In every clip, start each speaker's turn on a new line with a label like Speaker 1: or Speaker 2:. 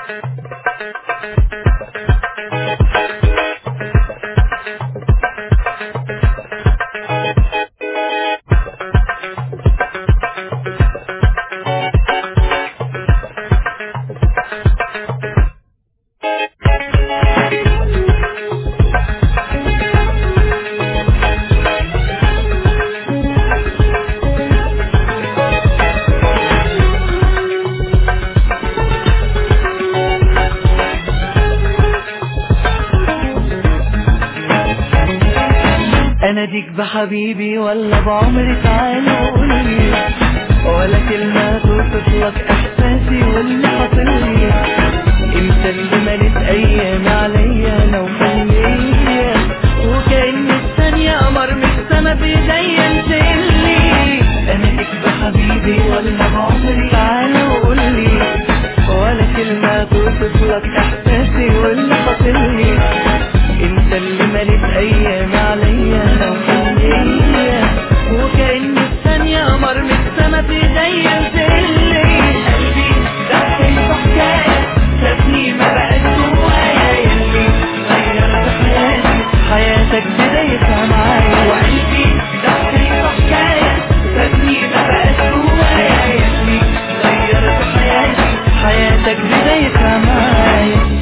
Speaker 1: اناديك بحبيبي ولا بعمري تعالى قولي ولا كلمة توصف لك احساسي واللي حاصلي انت اللي مليت ايام عليا لو خليا وكأن الثانية قمر من السما بايديا نزلي اناديك بحبيبي ولا بعمري تعالى وقولي ولا كلمة توصف لك احساسي واللي حاصلي انت اللي مليت ايام عليا لو خليا وكأن الثانية قمر من السما في ايديا نزلي قلبي دخل حكاية سابني ما بقاش جوايا يلي غيرت حياتي حياتك بدايتها معايا وقلبي دخل حكاية سابني ما بقاش جوايا يلي غيرت حياتي حياتك بدايتها معايا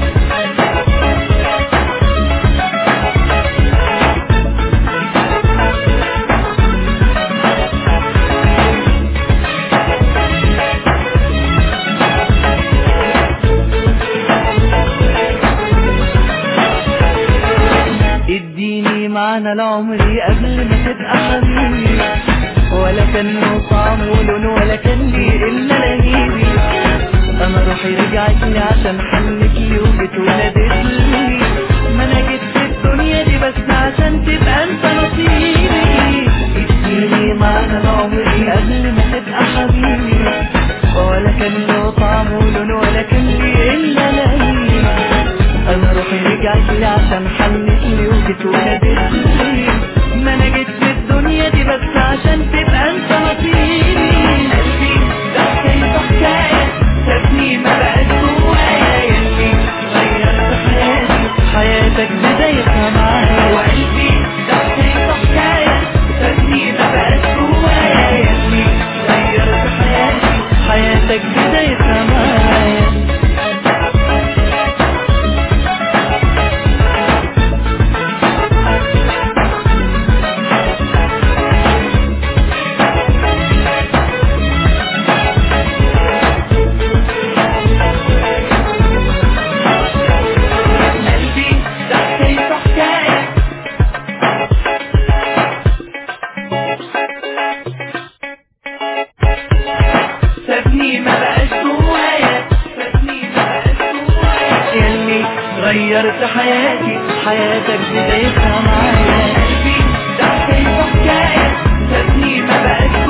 Speaker 1: اديني معنى لعمري قبل ما تبقى حبيبي ولا كان له طعم ولون ولا كان لي الا لهيبي انا روحي رجعت لي عشان حنت لي وجيت ونادت لي ما انا جيت في الدنيا دي بس عشان تبقى انت نصيبي اديني معنى لعمري قبل ما تبقى حبيبي ولا كان له طعم ولون ولا كان لي الا لهيبي انا روحي رجعت لي عشان حنت لي وجيت ونادت لي ما انا جيت في الدنيا دي بس عشان تبقى انت نصيبي قلبي دخل حكاية سابني ما بقاش جوايا يلي غيرت حياتي حياتك بدايتها معايا وقلبي دخل حكاية سابني ما بقاش جوايا يلي غيرت حياتي حياتك بدايتها معايا قلبي دخل حكاية سابني ما بقاش جوايا سابني ما بقاش جوايا يلي غيرت حياتي حياتك بدايتها معايا قلبي دخل حكاية سابني ما بقاش